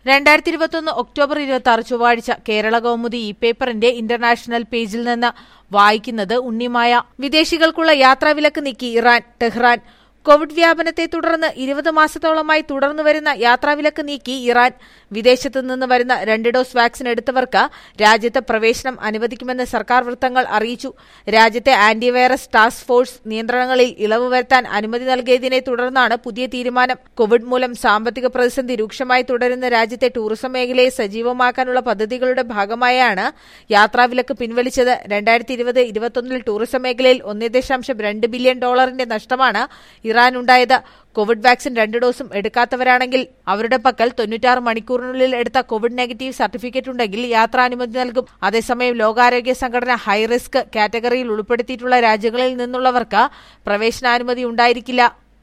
രണ്ടായിരത്തി ഇരുപത്തൊന്ന് ഒക്ടോബർ ഇരുപത്തി ആറ് ചൊവ്വാഴ്ച കേരള കൗമുദി ഇ പേപ്പറിന്റെ ഇന്റർനാഷണൽ പേജിൽ നിന്ന് വായിക്കുന്നത് ഉണ്ണിമായ വിദേശികൾക്കുള്ള യാത്രാവിലക്ക് നീക്കി ഇറാൻ ടെഹ്റാൻ കോവിഡ് വ്യാപനത്തെ തുടർന്ന് ഇരുപത് മാസത്തോളമായി തുടർന്നുവരുന്ന യാത്രാവിലക്ക് നീക്കി ഇറാൻ വിദേശത്തു നിന്ന് വരുന്ന രണ്ട് ഡോസ് വാക്സിൻ എടുത്തവർക്ക് രാജ്യത്ത് പ്രവേശനം അനുവദിക്കുമെന്ന് സർക്കാർ വൃത്തങ്ങൾ അറിയിച്ചു രാജ്യത്തെ ആന്റിവൈറസ് ടാസ്ക് ഫോഴ്സ് നിയന്ത്രണങ്ങളിൽ ഇളവ് വരുത്താൻ അനുമതി നൽകിയതിനെ തുടർന്നാണ് പുതിയ തീരുമാനം കോവിഡ് മൂലം സാമ്പത്തിക പ്രതിസന്ധി രൂക്ഷമായി തുടരുന്ന രാജ്യത്തെ ടൂറിസം മേഖലയെ സജീവമാക്കാനുള്ള പദ്ധതികളുടെ ഭാഗമായാണ് യാത്രാവിലക്ക് പിൻവലിച്ചത് രണ്ടായിരത്തി ഇരുപത് ഇരുപത്തൊന്നിൽ ടൂറിസം മേഖലയിൽ ഒന്നേ ദശാംശം രണ്ട് ബില്യൺ ഡോളറിന്റെ നഷ്ടമാണ് ഇറാനുണ്ടായത് കോവിഡ് വാക്സിൻ രണ്ട് ഡോസും എടുക്കാത്തവരാണെങ്കിൽ അവരുടെ പക്കൽ തൊണ്ണൂറ്റാറ് മണിക്കൂറിനുള്ളിൽ എടുത്ത കോവിഡ് നെഗറ്റീവ് സർട്ടിഫിക്കറ്റ് ഉണ്ടെങ്കിൽ യാത്രാനുമതി നൽകും അതേസമയം ലോകാരോഗ്യ സംഘടന ഹൈറിസ്ക് കാറ്റഗറിയിൽ ഉൾപ്പെടുത്തിയിട്ടുള്ള രാജ്യങ്ങളിൽ നിന്നുള്ളവർക്ക് പ്രവേശനാനുമതി ഉണ്ടായിരിക്കില്ല